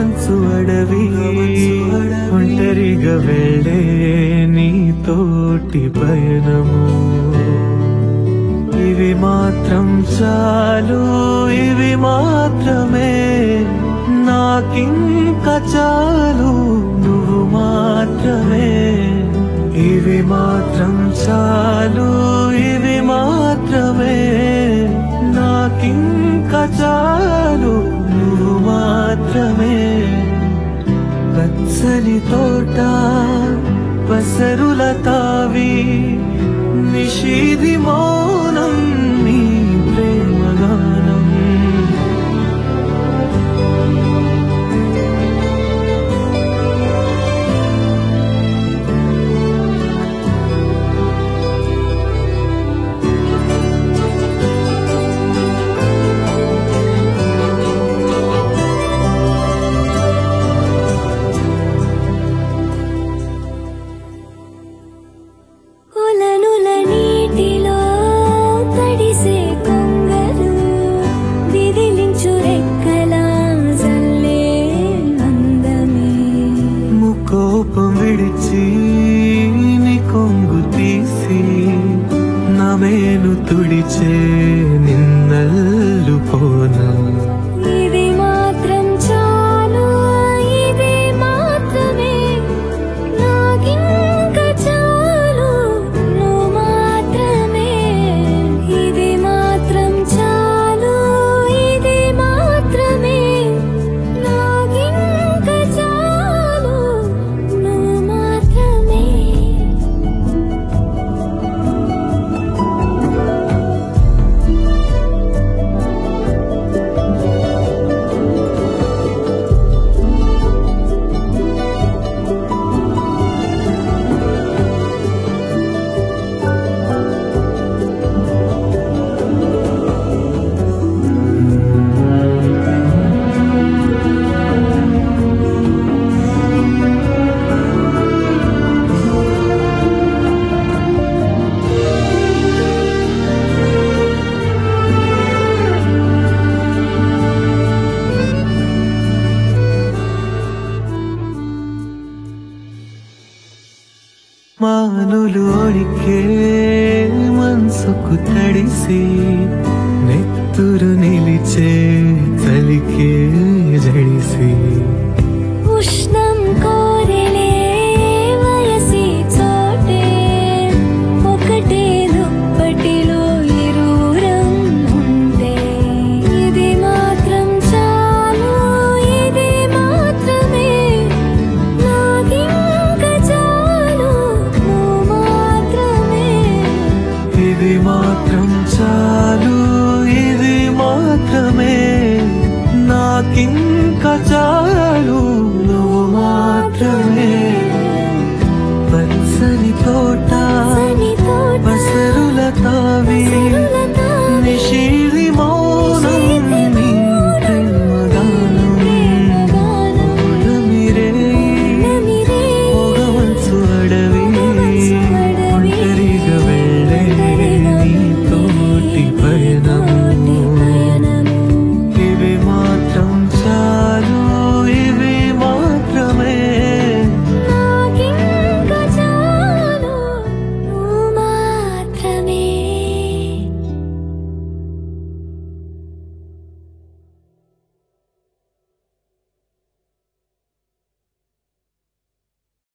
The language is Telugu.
మంచు అడవి ఒంటరిగా వెళ్ళే నీ తోటి పయనము ఇవి మాత్రం చాలు ఇవి మాత్రమే నాకింక చాలు నువ్వు మాత్రమే ఇవి మాత్రం చాలు ఇవి మాత్రమే నాకింక చాలు నువ్వు మాత్రమే పచ్చని తోట పసరుల తావి నిషీది మౌనం నీ ప్రేమగానం ఉలనుల నీటిలో తడిసే కొంగలు విదిలించు రెక్కల జల్లే అందమే ముకోపం విడిచి నీ కొంగు తీసి నా మేను తుడిచే నిన్నల్లు పోనా ఇది మాత్రం చాలు ఇది మాత్రమే నాకింక చాలు నువ్వు మాత్రమే ఇది మాత్రం చాలు ఇది మాత్రమే నాకింక చాలు నువ్వు మాత్రమే మానులు ఒడికే మనసుకు తడిసి నెత్తురు నిలిచే చలికే